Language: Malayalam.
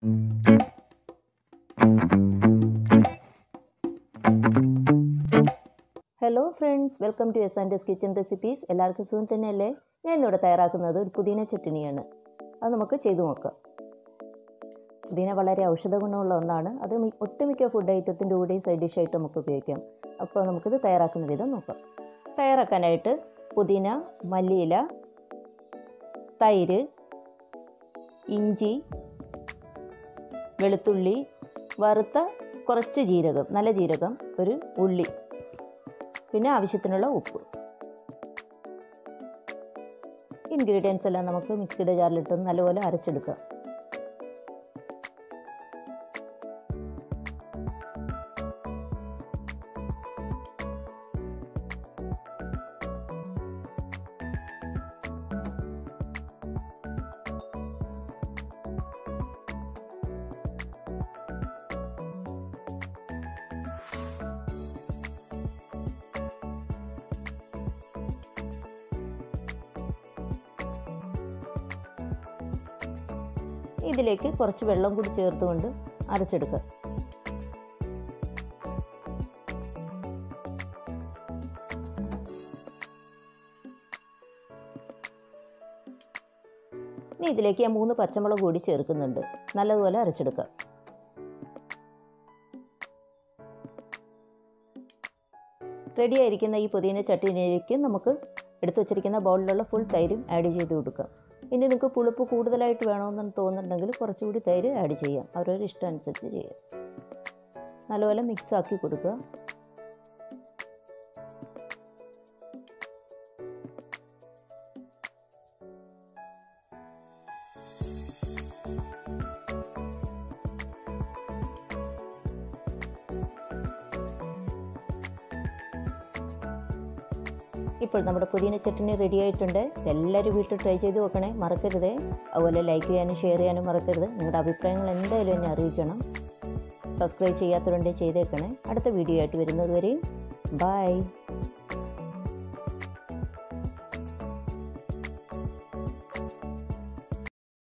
hello friends welcome to S and S kitchen recipes എല്ലാവർക്കും സുഖം തന്നെയല്ലേ ഞാൻ ഇന്നിവിടെ തയ്യാറാക്കുന്നത് ഒരു പുതിന ചട്ടിണിയാണ് അത് നമുക്ക് ചെയ്തു നോക്കാം പുതിന വളരെ ഔഷധ ഗുണമുള്ള ഒന്നാണ് അത് മി- ഒട്ടുമിക്ക ഫുഡ് ഐറ്റത്തിൻ്റെ കൂടെയും സൈഡ് ഡിഷായിട്ട് നമുക്ക് ഉപയോഗിക്കാം അപ്പോൾ നമുക്കിത് തയ്യാറാക്കുന്ന വിധം നോക്കാം തയ്യാറാക്കാനായിട്ട് പുതിന മല്ലിയില തൈര് ഇഞ്ചി വെളുത്തുള്ളി വറുത്ത കുറച്ച് ജീരകം നല്ല ജീരകം ഒരു ഉള്ളി പിന്നെ ആവശ്യത്തിനുള്ള ഉപ്പ് ഇൻഗ്രീഡിയൻസ് എല്ലാം നമുക്ക് മിക്സിയുടെ ജാറിലിട്ട് നല്ലപോലെ അരച്ചെടുക്കാം ഇതിലേക്ക് കുറച്ച് വെള്ളം കൂടി ചേർത്തുകൊണ്ട് അരച്ചെടുക്കുക ഇനി ഇതിലേക്ക് ഞാൻ മൂന്ന് പച്ചമുളക് കൂടി ചേർക്കുന്നുണ്ട് നല്ലതുപോലെ അരച്ചെടുക്കുക റെഡി ആയിരിക്കുന്ന ഈ പുതിന ചട്ടിനിയിലേക്ക് നമുക്ക് എടുത്തു വച്ചിരിക്കുന്ന ബൗളിലുള്ള ഫുൾ തൈരും ആഡ് ചെയ്ത് കൊടുക്കാം ഇനി നിങ്ങൾക്ക് പുളിപ്പ് കൂടുതലായിട്ട് വേണമെന്ന് തോന്നുന്നുണ്ടെങ്കിൽ കുറച്ചുകൂടി തൈര് ആഡ് ചെയ്യാം അവരവരുടെ ഇഷ്ടം അനുസരിച്ച് ചെയ്യാം നല്ലപോലെ മിക്സ് ആക്കി കൊടുക്കുക ഇപ്പോൾ നമ്മുടെ പുതിന ചട്ടിനി റെഡി ആയിട്ടുണ്ട് എല്ലാവരും വീട്ടിൽ ട്രൈ ചെയ്ത് നോക്കണേ മറക്കരുതേ അതുപോലെ ലൈക്ക് ചെയ്യാനും ഷെയർ ചെയ്യാനും മറക്കരുത് നിങ്ങളുടെ അഭിപ്രായങ്ങൾ എന്തായാലും എന്നെ അറിയിക്കണം സബ്സ്ക്രൈബ് ചെയ്യാത്തവരുണ്ടെങ്കിൽ ചെയ്തേക്കണേ അടുത്ത വീഡിയോ ആയിട്ട് വരുന്നത് വരെയും ബൈ